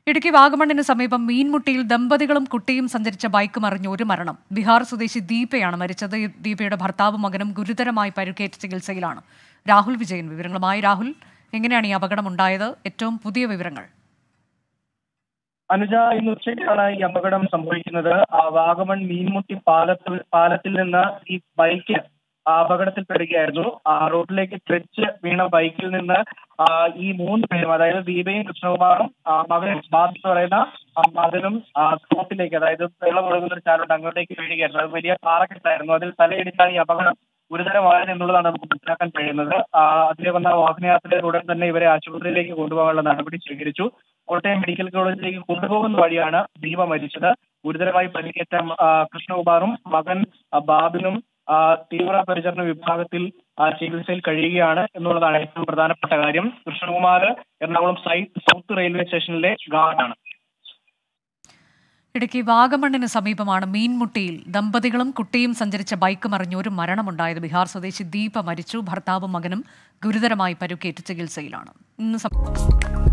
ഇടുക്കി വാഗമണ്ണിന് സമീപം മീൻമുട്ടിയിൽ ദമ്പതികളും കുട്ടിയും സഞ്ചരിച്ച ബൈക്ക് മറിഞ്ഞ് ഒരു മരണം ബീഹാർ സ്വദേശി ദീപയാണ് മരിച്ചത് ദീപയുടെ ഭർത്താവും മകനും ഗുരുതരമായി പരുക്കേറ്റ് ചികിത്സയിലാണ് രാഹുൽ വിജയൻ വിവരങ്ങളുമായി രാഹുൽ എങ്ങനെയാണ് ഈ അപകടം ഉണ്ടായത് ഏറ്റവും പുതിയ വിവരങ്ങൾ അനുജ ഇന്ന് ഉച്ചയ്ക്കാണ് ഈ അപകടം സംഭവിക്കുന്നത് ആ വാഗമൺ മീൻമുട്ടി പാലത്തിൽ പാലത്തിൽ നിന്ന് ഈ ബൈക്ക് ആ അപകടത്തിൽപ്പെടുകയായിരുന്നു ആ റോഡിലേക്ക് തെറിച്ച് വീണ ബൈക്കിൽ നിന്ന് ആ ഈ മൂന്ന് പേരും അതായത് ദീപയും കൃഷ്ണകുമാറും ആ മകനും ബാബ് എന്ന് പറയുന്ന ആ മകനും ആ സ്പോട്ടിലേക്ക് അതായത് വെള്ളം ഒഴുകുന്ന ഒരു ചാലോട്ട് അങ്ങോട്ടേക്ക് വീഴുകയായിരുന്നു അത് വലിയ പാറക്കെട്ടായിരുന്നു അതിൽ തലയിടിച്ചാണ് ഈ അപകടം ഗുരുതരമായത് എന്നുള്ളതാണ് നമുക്ക് മനസ്സിലാക്കാൻ കഴിയുന്നത് ആ, അതിലെ വന്ന വാഹനയാത്രയിൽ ഉടൻ തന്നെ ഇവരെ ആശുപത്രിയിലേക്ക് കൊണ്ടുപോകാനുള്ള നടപടി സ്വീകരിച്ചു കോട്ടയം മെഡിക്കൽ കോളേജിലേക്ക് കൊണ്ടുപോകുന്ന വഴിയാണ് ദീപ മരിച്ചത് ഗുരുതരമായി പരിക്കേറ്റ ആ, കൃഷ്ണകുമാറും മകൻ ആ, ബാബിനും ആ, തീവ്ര പരിചരണ വിഭാഗത്തിൽ ആ, ചികിത്സയിൽ കഴിയുകയാണ് എന്നുള്ളതാണ് ഏറ്റവും പ്രധാനപ്പെട്ട കാര്യം കൃഷ്ണകുമാർ എറണാകുളം സൈ- സൗത്ത് റെയിൽവേ സ്റ്റേഷനിലെ ഗാർഡാണ് ഇടുക്കി വാഗമണ്ണിന് സമീപമാണ് മീൻമുട്ടിയിൽ ദമ്പതികളും കുട്ടിയും സഞ്ചരിച്ച ബൈക്ക് മറിഞ്ഞ് ഒരു മരണമുണ്ടായത് ബീഹാർ സ്വദേശി ദീപ മരിച്ചു ഭർത്താവും മകനും ഗുരുതരമായി പരുക്കേറ്റ് ചികിത്സയിലാണ് ഇന്ന് സം-